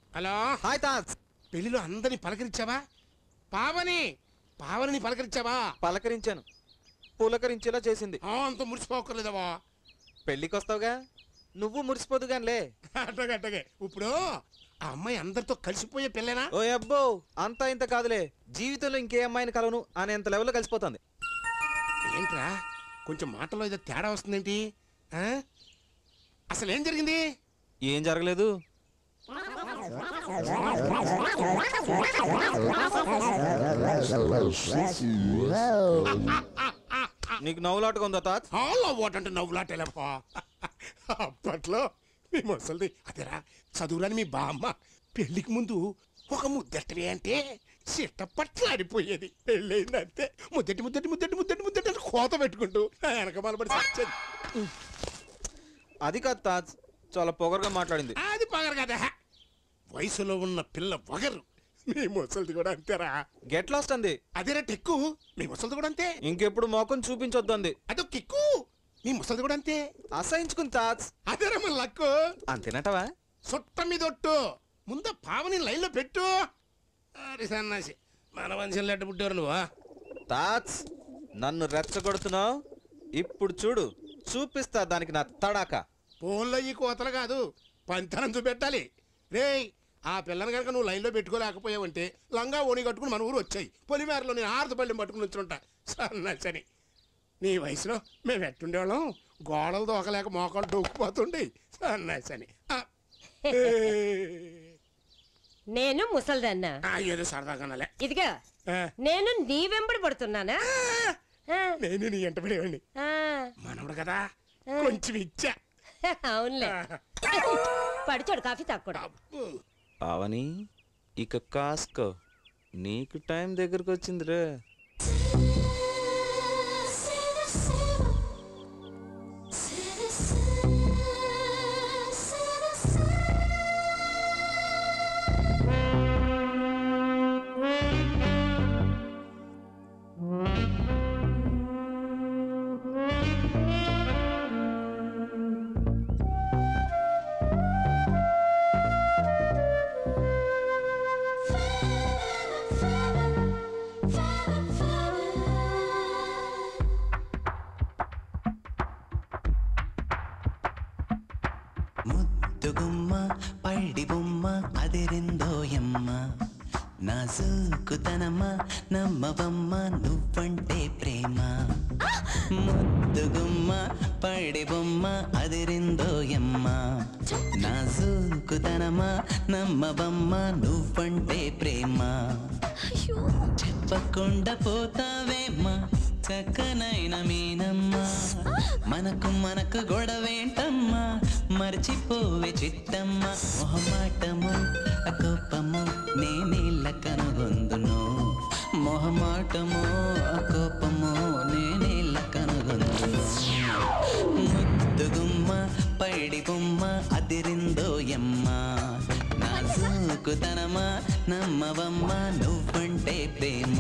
Hello hi తాత్ పెళ్లిలో అందరిని పలకరించావా పావని పావని పలకరించావా పలకరించాను పులకరించేలా చేసింది ఆ, అంత మురిసిపోకర్లేదవా పెళ్ళికి వస్తావుగా నువ్వు మురిసిపోదుగానిలే అట్టగే అట్టగే ఇప్పుడు ఆ అమ్మాయి అందరితో కలిసిపోయే పిల్లేనా ఓ అబ్బో అంతా ఇంత కాదులే జీవితంలో ఇంకే అమ్మాయిని కలవను అనేంత లెవెల్లో కలిసిపోతుంది ఏంట్రా కొంచెం మాటలో ఏదో తేడా వస్తుందేంటి ఆ? అసలు ఏం జరిగింది ఏం జరగలేదు నీకు నవ్వులాటగా ఉందా తాత్ హాల్లో ఓటంటే నవ్వులాటేలప్పా అప్పట్లో మీ ముసలిది అదేరా చదువురాని మీ బామ్మ పెళ్లికి ముందు ఒక ముద్దెట్టవి అంటే చిట్ట పట్లాడిపోయేది పెళ్ళయిందంటే ముద్దెట్టి ముద్దెట్టి ముద్దెట్టి ముద్దెట్టి ముద్దెట్టి అని కోత పెట్టుకుంటూ నా వెనక బలపడి చచ్చేది అది కాదు తాత్ చాలా పొగరుగా మాట్లాడింది అది పగరు కదా వయసులో ఉన్న పిల్ల వగరు మీ ముసలిది కూడా అంతేరా గెట్ లాస్ట్ అంది అదేరా టెక్కు మీ ముసలిది కూడా అంతే ఇంకెప్పుడు మొఖం చూపించొద్దు అంది అదో కిక్కు మీ ముసలిది కూడా అంతే అసహించుకుని తాత్ అదేరా మన లక్కు అంతేనటవా సుట్ట మీద ఒట్టు ముందు పావని లైన్లో పెట్టు అరే సన్నాసి మన మనిషిని లెట్ట పుట్టారు నువ్వా తాత్ నన్ను రెచ్చగొడుతున్నావు ఇప్పుడు చూడు చూపిస్తా దానికి నా తడాక ఫోన్లో ఈ కోతలు కాదు పంతనం చూపెట్టాలి రేయ్ ఆ పిల్లని కనుక నువ్వు లైన్లో పెట్టుకోలేకపోయావంటే లంగా ఓణి కట్టుకుని మన ఊరు వచ్చాయి పొలిమేరలో నేను ఆరుతపల్లి పట్టుకుని వచ్చుంటా సన్నాసని నీ వయసులో మేము ఎట్టుండేవాళ్ళం గోడలు దోకలేక మోకాలు డొక్కుపోతుండే సన్నాసని ఆ, ఏ. నేను ముసల్దన్న ఆ, ఏదో సరదాగానలే ఇదిగా ఆ, నేను నీ వెంబడి పడుతున్నానా ఆ, నేను నీ ఎంట పడేవాడిని ఆ, మనవడు కదా కొంచెం ఇచ్చా అవునులే పడిచోడు కాఫీ తాక్కూడా అబ్బో. పావని ఇక కాస్కో నీకు టైం దగ్గరకు వచ్చిందిరే ముద్దుగుమ్మ పైడి బొమ్మ అదిరిందోయమ్మ నాజూకుతనమ్మ నమ్మవమ్మ నువ్వంటే ప్రేమ ముద్దుగుమ్మ పైడి బొమ్మ అదిరిందోయమ్మ నాజూకుతనమ్మ నమ్మవమ్మ నువ్వంటే ప్రేమ చెప్పకుండా పోతావేమ్మా చక్కనైన మీనమ్మా మనకు మనకు గొడవేంటమ్మా మర్చిపోవే చిట్టమ్మా మొహమాటము అకోపము నేనేళ్ళ కనుగొందును మొహమాటము అకోపము నేనేళ్ళ కనుగొందును ముద్దుగుమ్మ పైడి బొమ్మ అదిరిందోయమ్మ నాజూకుతనమా నమ్మవమ్మ నువ్వంటే ప్రేమ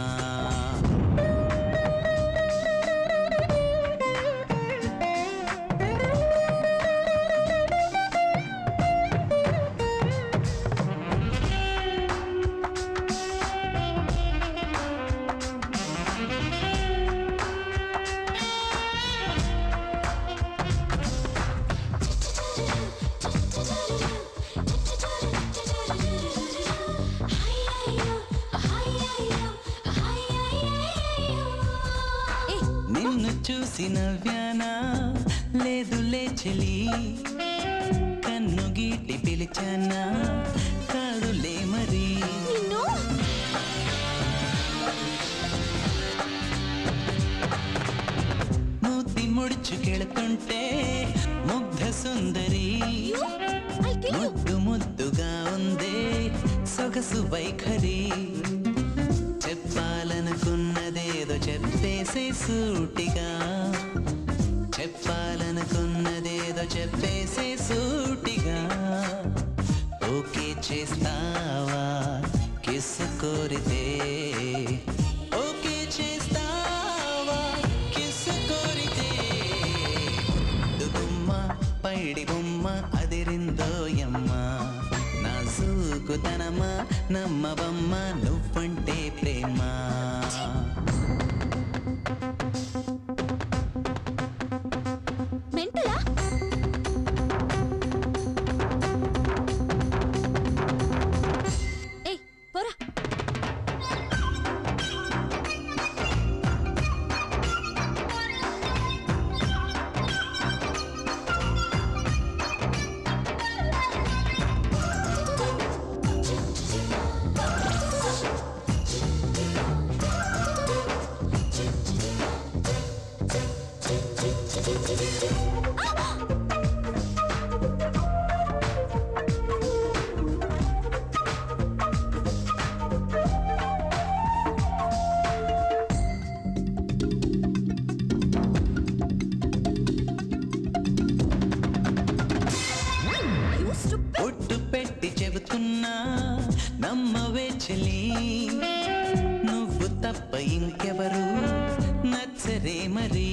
నిన్ను చూసి నవ్యానా లేదులే చెలి కన్ను గీటి పిలిచానా కాదులే మరి మూతి ముడుచుకెళుతుంటే ముగ్ధ సుందరి ముద్దు ముద్దుగా ఉందే సొగసు వైఖరి చెప్పాలనుకున్నదేదో చెప్పేసే సూటిగా చెప్పాలనుకున్నదేదో చెప్పేసే సూటిగా ఓకే చేస్తావా కిస్ కోరితే ఓకే చేస్తావా కిస్ కోరితే ముద్దు బొమ్మ పైడి బొమ్మ అదిరిందోయమ్మ నా నాజూకుతనమా నమ్మవమ్మ నువ్వంటే ప్రేమ మెంటలా ఏయ్ పోరా You stupid. ఒట్టు పెట్టి చెబుతున్నా నమ్మవే చెలి నువ్వు తప్ప ఇంకెవరు నచ్చరే మరి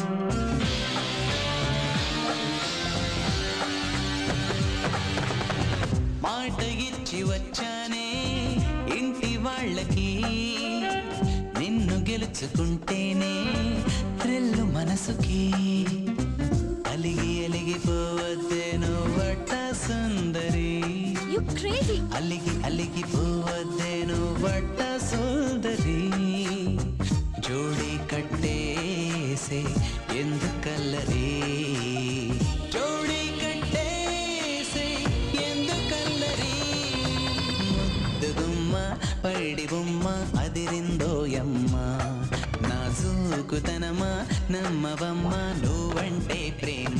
మాట ఇచ్చి వచ్చానే ఇంటి వాళ్ళకి నిన్ను గెలుచుకుంటేనే థ్రిల్లు మనసుకి అలిగి అలిగిపోవద్దే నువ్వట సుందరి You crazy. అలిగి అలిగిపోవద్దే నువ్వట సుందరి జోడి కట్టేసే ఎందుకల్లరి జోడి కట్టేసే ఎందుకల్లరి ముద్దు గుమ్మ పడి బొమ్మ అదిరిందోయమ్మ నాజూకుతనమా నమ్మవమ్మ నువ్వంటే ప్రేమ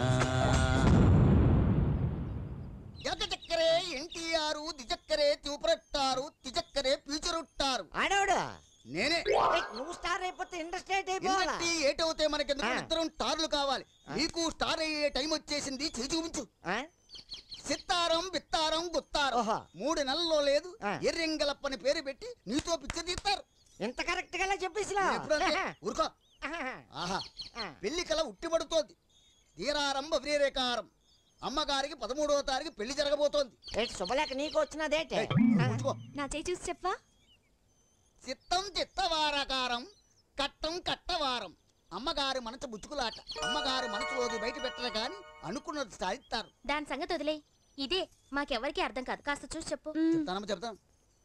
ఎగచక్కరే ఎన్టీఆర్ దిచక్కరే చూపరట్టారు తిచక్కరే పీచురుట్టారు ఆడోడు నేనే నువ్వు స్టార్ అయిపోతే ఇండస్ట్రీ అయిపోవాలా ఇండస్ట్రీ ఏటవుతే మనకెందుకు ఆ. ఇద్దరం స్టార్లు కావాలి నీకు స్టార్ అయ్యే టైం వచ్చేసింది చేయి చూపించు ఆ? సిత్తారం బిత్తారం గుత్తారం ఓహో. మూడు నెలల్లో లేదు ఆ. ఎర్రింగలప్పని పేరు పెట్టి నీతో పిక్చర్ తీస్తారు ఇంత కరెక్ట్ గా చెప్పేసినా నేను ఎప్పుడు అంతే. ఊరుకో ఆహా పెళ్లి కల ఉట్టిపడుతోంది తీరారంభ వీరేకారం అమ్మగారికి పదమూడవ తారీఖు పెళ్లి జరగబోతోంది ఏంటి శుభలేఖ నీకు వచ్చినదేటే ఏయ్, నువ్వు ఉంచుకో. నా చేయి చూసి చెప్పవా చిత్తం చిత్తవారకారం కట్టం కట్టవారం అమ్మగారి మనసు బుచ్చుకులాట అమ్మగారి మనసులోది బయట పెట్టరు కానీ అనుకున్నది సాధిస్తారు దాని సంగతి వదిలే ఇదే మాకెవరికి అర్థం కాదు కాస్త చూసి చెప్పు చెప్తానమ్మా చెప్తాను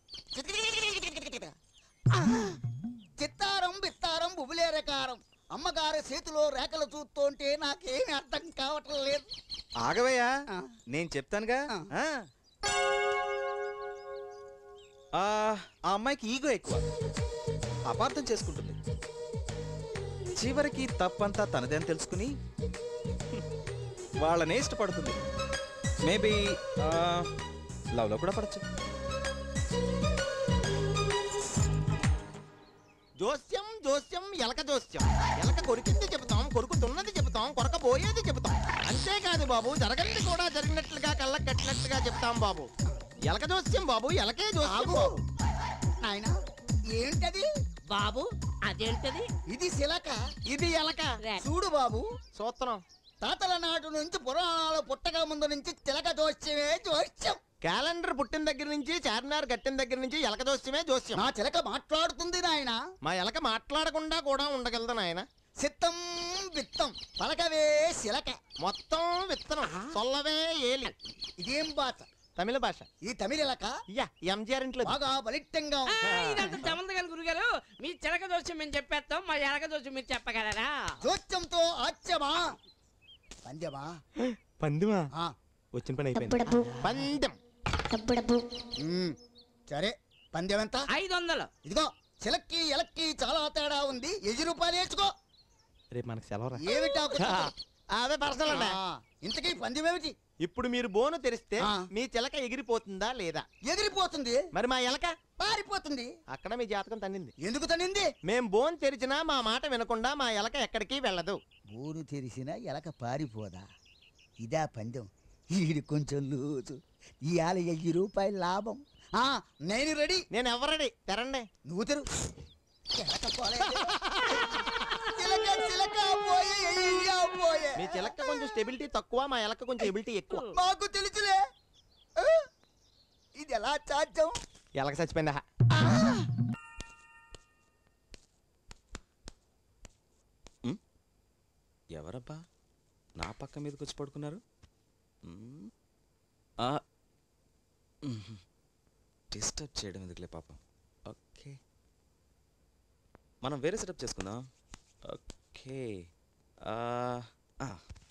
చిత్తారం బిత్తారం బుబులేరకారం అమ్మగారి చేతిలో రేఖలు చూస్తుంటే నాకేమీ అర్థం కావటం లేదు ఆగవయ్యా ఆ. నేను చెప్తానుగా ఆ. ఆ. ఆ ఆ అమ్మాయికి ఈగో ఎక్కువ అపార్థం చేసుకుంటుంది చివరికి తప్పంతా తనదే అని తెలుసుకుని వాళ్ళనే ఇష్టపడుతుంది మేబీ లవ్లో కూడా పడచ్చు జోస్యం జోస్యం ఎలక జోస్యం ఎలక కొరికింది చెబుతాం కొరుకుతున్నది చెబుతాం కొరకబోయేది చెబుతాం అంతేకాదు బాబు జరగంది కూడా జరిగినట్లుగా కళ్ళ కట్టినట్లుగా చెప్తాం బాబు ఎలక జోస్యం బాబు ఎలకే జోస్యం ఆగు. బాబు నాయన ఏంటది బాబు అదేంటది ఇది శిలక ఇది ఎలక చూడు బాబు సూత్రం తాతల నాటు నుంచి పురాణాలు పుట్టక ముందు నుంచి చిలక జోస్యమే జోస్యం క్యాలెండర్ పుట్టిన దగ్గర నుంచి చార్మినార్ కట్టిన దగ్గర నుంచి ఎలక జోస్యమే జోస్యం నా చిలక మాట్లాడుతుంది నాయన మా ఎలక మాట్లాడకుండా కూడా ఉండగలదు నాయన సిత్తం విత్తం పలకవే శిలక మొత్తం విత్తనం సొల్లవే ఏలి ఇదేం భాష తమిళ భాష ఈ తమిళ ఎలక యా ఎంజిఆర్ ఇంట్లో బాగా బలిట్టంగా ఉంది. ఇదంతా సంబంధం గారు గురుగారు మీ చిలక దోషం మేము చెప్పేస్తాం మా ఎలక దోషం మీరు చెప్పగలరా జోత్యంతో ఆచ్యమా పంద్యమా పందిమా ఆ, వచ్చిన పని అయిపోయింది పందెం ఉమ్, సరే పందెం ఎంత ఐదు వందలు ఇదిగో చిలక్కి ఎలక్కి చాలా తేడా ఉంది ఎది రూపాయలు వేసుకో రేపు మనకు సెలవు ఏమిటా కుట్ర? అదే పర్సనల్ అండి ఆ, ఇంతకీ పందెం ఏమిటి ఇప్పుడు మీరు బోను తెరిస్తే ఆ. మీ చిలక ఎగిరిపోతుందా లేదా ఎగిరిపోతుంది మరి మా ఎలక పారిపోతుంది అక్కడ మీ జాతకం తన్నింది ఎందుకు తనింది మేం బోన్ తెరిచినా మా మాట వినకుండా మా ఎలక ఎక్కడికి వెళ్ళదు బోరు తెరిసిన ఎలక పారిపోదా ఇదా పందెం ఈడు కొంచెం లూజు ఇవాళ వెయ్యి రూపాయల లాభం ఆ నేను రెడీ నేను ఎవరడి తెరండి నువ్వు తెరు ఎలక పోలేదు. చిలక చిలక పోయే ఎయ్య పోయే మీ చిలక కొంచెం స్టెబిలిటీ తక్కువ మా ఎలక కొంచెం ఎబిలిటీ ఎక్కువ మాకు తెలుసులే ఆ? ఇది ఎలా చాచం ఎలక చచ్చిపోయిందా ఎవరబ్బా నా పక్క మీదకి వచ్చి పడుకున్నారు మ్మ్. ఆ. మ్మ్. డిస్టర్బ్ చేయడం ఎందుకులే పాపం ఓకే మనం వేరే సెటప్ చేసుకుందాం ఓకే ఆ, ఆ.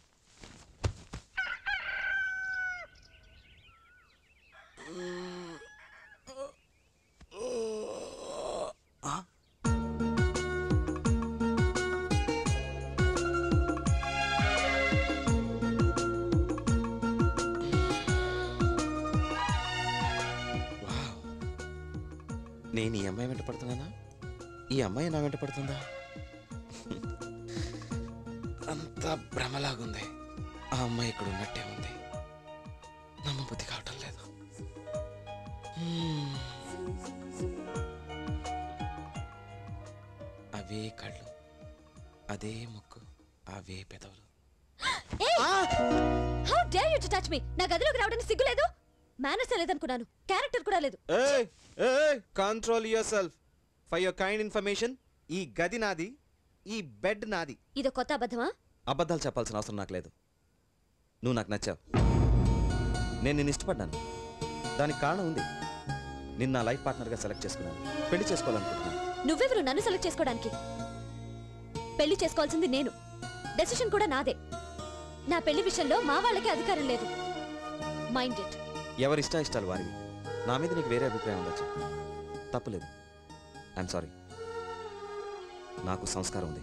ఆ. వావ్. నేను ఈ అమ్మాయి వెంట పడుతున్నానా ఈ అమ్మాయి నా వెంట పడుతుందా అంత భ్రమలాగుంది ఆ అమ్మాయి ఇక్కడ ఉన్నట్టే ఉంది నమ్మబుద్ధి కావటం లేదు హ్మ్. అవే కళ్ళు అదే ముక్కు అవే పెదవులు how dare you to touch me నా గదిలోకి రావడానికి సిగ్గులేదు మేనర్స్ లేదనుకున్నాను క్యారెక్టర్ కూడా లేదు ఏయ్ ఏయ్ control yourself for your kind information ఈ గది నాది ఈ బెడ్ నాది ఇదో కొత్త అబద్ధమా అబద్ధాలు చెప్పాల్సిన అవసరం నాకు లేదు నువ్వు నాకు నచ్చావు నేను నిన్ను ఇష్టపడ్డాను దానికి కారణం ఉంది నిన్న నా లైఫ్ పార్ట్నర్గా సెలెక్ట్ చేసుకున్నాను పెళ్లి చేసుకోవాలనుకుంటున్నాను నువ్వెవరు నన్ను సెలెక్ట్ చేసుకోవడానికి పెళ్లి చేసుకోవాల్సింది నేను డెసిషన్ కూడా నాదే నా పెళ్లి విషయంలో మా వాళ్ళకి అధికారం లేదు మైండ్ ఇట్ ఎవరి ఇష్ట ఇష్టాలు వారివి నా మీద నీకు వేరే అభిప్రాయం ఉండొచ్చు తప్పులేదు ఐఎమ్ సారీ నాకు సంస్కారం ఉంది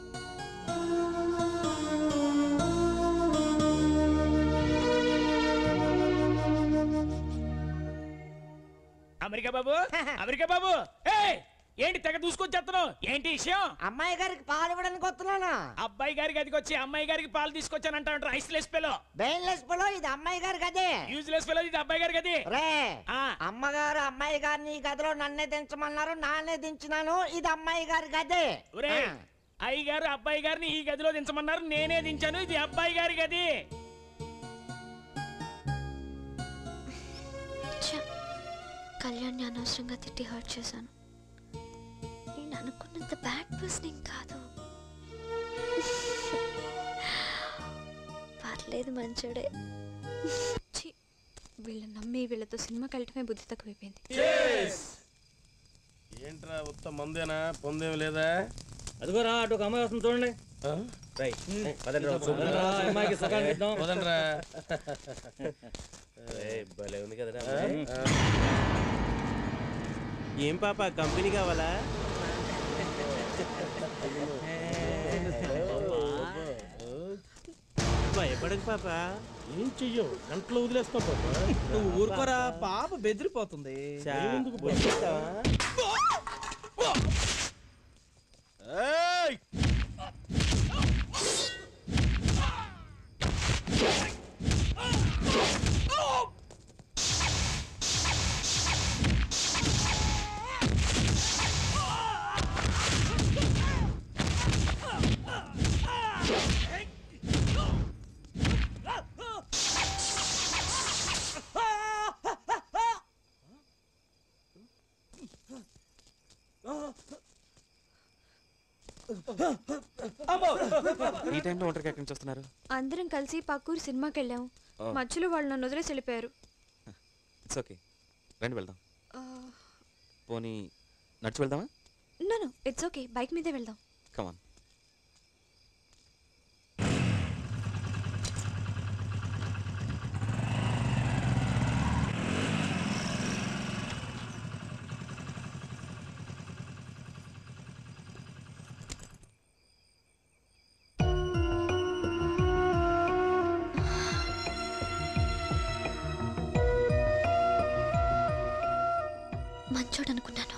అమెరికా బాబు అమెరికా బాబు ఏయ్ ఏంటి తెగ దూసుకొచ్చేస్తున్నావు ఏంటి విషయం అమ్మాయి గారికి పాలు ఇవ్వడానికి వస్తున్నాను అబ్బాయి గారి గదికి వచ్చి అమ్మాయి గారికి పాలు తీసుకొచ్చానంట ఐస్లెస్ పిలో బెయిన్లెస్ పిలో ఇది అమ్మాయి గారి గదే యూజ్లెస్ పిలో ఇది అబ్బాయి గారి గది రే ఆ. అమ్మగారు అమ్మాయి గారిని ఈ గదిలో నన్నే దించమన్నారు నాన్నే దించినాను ఇది అమ్మాయి గారి గదే ఒరే ఆ. అయ్య గారు అబ్బాయి గారిని ఈ గదిలో దించమన్నారు నేనే దించాను ఇది అబ్బాయి గారి గది కళ్యాణ్ని అనవసరంగా తిట్టి హర్ట్ చేశాను నేను అనుకున్నంత బ్యాడ్ పర్సన్ కాదు పర్లేదు మంచోడే ఛీ, వీళ్ళని నమ్మి వీళ్ళతో సినిమాకి వెళ్ళటమే బుద్ధి తక్కువైపోయింది ఏంట్రా ఉత్త మందేనా పొందేం లేదా అదిగోరా అటు ఒక అమ్మాయి వస్తుంది చూడండి వదండ్రా భలే ఉంది కదరా ఏం పాప కంపెనీ కావాలా భయపడకు పాప ఏం చెయ్యం గంటలో వదిలేస్తాం పాప నువ్వు ఊరుకోరా పాప బెదిరిపోతుంది ఈ టైంలో ఒంటరికి ఎక్కడి నుంచి వస్తున్నారు అందరం కలిసి పక్కూరు సినిమాకి వెళ్ళాము ఆ. మధ్యలో వాళ్ళు నన్ను వదిలేసి వెళ్ళిపోయారు ఇట్స్ ఓకే రండి వెళ్దాం పోనీ నడిచి వెళ్దామా నో ఇట్స్ ఓకే బైక్ మీదే వెళ్దాం కమాన్ మంచోడు అనుకున్నాను